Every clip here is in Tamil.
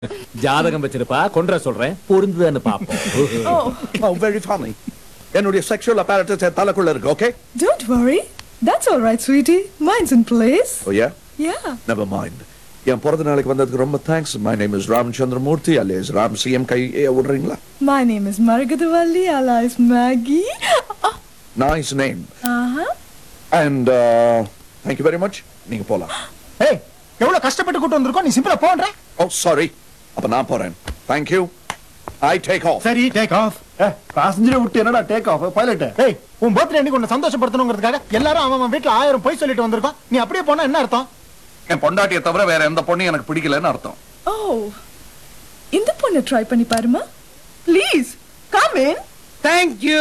ஜாதகம் வச்சிருப்பா கொன்ற சொல்றேன் பொருந்துதான்னு பாப்போம் Oh, Oh, very funny. என்னுடைய sexual apparatus என் தலைக்குள்ள இருக்கு, okay? don't worry. That's all right, sweetie. Mine's in place. Oh, yeah? Yeah. Never mind. என் பிறந்த நாளைக்கு வந்ததுக்கு ரொம்ப thanks my name is Ramachandramoorthy alias Ram CM கை ஏ, விடுறீங்களா My name is Margadavalli, alias Maggie. Uh nice name huh. And thank you very much நீங்க போலாம் ஏய் எவ்வளவு கஷ்டப்பட்டு கூட்டு வந்திருக்கோம் நீ சிம்பிளா போன்ற ஓ சாரி அப்ப நான் போறேன் தேங்க்யூ ஐ டேக் ஆஃப் சரி டேக் ஆஃப் பாசஞ்சரை விட்டு என்னடா டேக் ஆஃப் பைலட் ஏய் உன் பர்த்டே அன்னைக்கு உன்னை சந்தோஷப்படுத்தணுங்கிறதுக்காக எல்லாரும் அவன் அவன் வீட்டுல ஆயிரம் பொய் சொல்லிட்டு வந்திருக்கோம் நீ அப்படியே போனா என்ன அர்த்தம் என் பொண்டாட்டியை தவிர வேற எந்த பொண்ணும் எனக்கு பிடிக்கலன்னு அர்த்தம் Oh. இந்த பொண்ணு ட்ரை பண்ணி பாருமா please come in thank you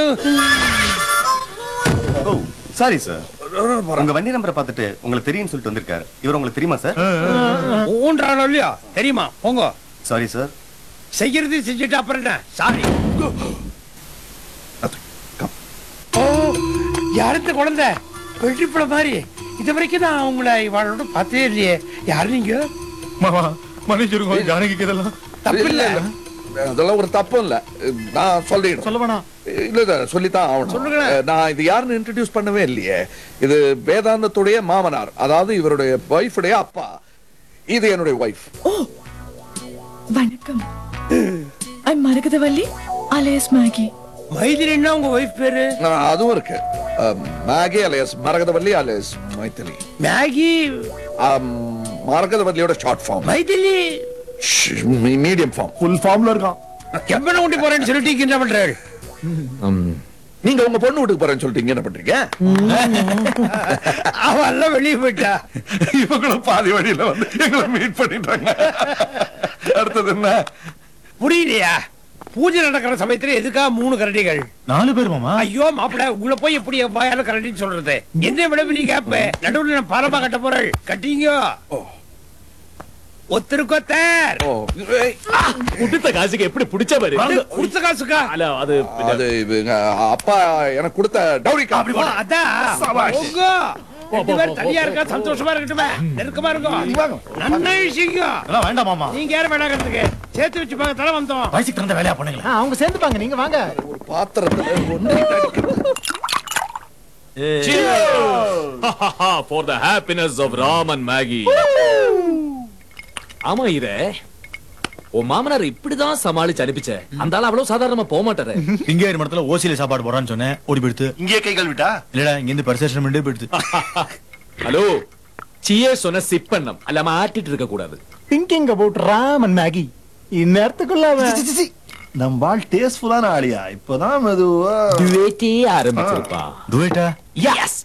oh sorry sir உங்க வண்டி நம்பரை பார்த்துட்டு உங்களுக்கு தெரியும்னு சொல்லிட்டு வந்திருக்காரு இவர் உங்களுக்கு தெரியுமா சார் ஊன்றானோ இல்லையா தெரியுமா போங்க சாரி சார் செய்யறது செஞ்சுட்டு அப்புறம் என்ன சாரி Come. ஓ யாருக்கு குழந்தை வெள்ளிப்பழ மாதிரி இது வரைக்கும் நான் உங்களை இவாளோட பார்த்ததே இல்லையே யாரு நீங்க மாமா மன்னிச்சிருங்க ஜானகிக்கு இதெல்லாம் தப்பு இல்ல அதெல்லாம் ஒரு தப்பும் இல்ல நான் சொல்லிடுறேன் சொல்ல வேணாம் இல்ல இல்ல சொல்லித்தான் ஆகணும் சொல்லுங்களேன். அஹ், நான் இது யாருன்னு இன்ட்ரடியூஸ் பண்ணவே இல்லையே இது வேதாந்தத்துடைய மாமனார் அதாவது இவருடைய ஒய்ஃபுடைய அப்பா இது என்னுடைய ஒய்ஃப் வணக்கம் ஐம் மரகதவல்லி அலையஸ் மேகி மைதிலின்னா உங்க ஒய்ஃப் பேரு அதுவும் இருக்கு ah, Maggie alias Maragathavalli alias Mythili Maggie um, மரகதவல்லியோட short form Mythili medium form full ஃபார்ம்ல இருக்கான் கெம்பன ஊட்டி போறேன்னு சொல்லிட்டு இங்க என்ன பண்றாரு நீங்க உங்க பொண்ணு வீட்டுக்கு போறேன்னு சொல்லிட்டு இங்க என்ன பண்றீங்க அவன் எல்லாம் வெளியே போயிட்டா இவங்களும் பாதி வழியில வந்து எங்களை மீட் பண்ணிட்டாங்க அடுத்தது என்ன புரியலையா பூஜை நடக்கிற சமயத்துல எதுக்கா மூணு கரடிகள் நாலு பேர் மாமா ஐயோ மாப்பிள உங்களை போய் எப்படி என் வாயால கரண்டின்னு சொல்றது என்ன விட நீ கேப்ப நடுவுல நான் பாலமா கட்ட போறேன் கட்டிங்க ஒத்திருக்கோத்தர் ஓ ஏய், குடுத்த காசுக்கு எப்படி பிடிச்ச பாரு கொடுத்த காசுக்கா அல்ல அது அது இவங்க அப்பா எனக்கு கொடுத்த டவுரி ஓ, அதான் போங்க. ரெண்டு பேரும் தனியா இருக்கா சந்தோஷமா இருக்கட்டுமே நெருக்கமா இருக்கும் நன்மை விஷயம் அதெல்லாம் வேண்டாம் மாமா நீங்க யாரும் வேணாங்கிறதுக்கு சேர்த்து வச்சு பாக்க தலை வந்தோம் வயசுக்கு தகுந்த வேலையா பண்ணுங்களா அவங்க சேர்ந்துப்பாங்க நீங்க வாங்க ஒரு பாத்திரத்துல ஒண்ணு for the happiness of Ram and Maggie ஆமா இத உன் மாமனார் இப்படிதான் சமாளிச்சு அனுப்பிச்ச அந்த ஆள் அவ்வளவு சாதாரணமா போக மாட்டாரு இங்கே மடத்துல ஓசியில சாப்பாடு போறான்னு சொன்னேன் ஓடி போயிடுத்து இங்கே கை கழுவிட்டா இல்லடா இங்க இருந்து பரிசேஷன் பண்ணிட்டு போயிடுது ஹலோ சியே சொன்ன சிப் பண்ணம் அல்லாம ஆட்டிட்டு இருக்க கூடாது thinking about Ram and Maggie இந்நேரத்துக்குள்ள அவன் நம்ம ஆள் டேஸ்ட்ஃபுல்லான ஆளியா இப்பதான் மெதுவா டுவேட்டே ஆரம்பிச்சிருப்பா துவேட்டா எஸ்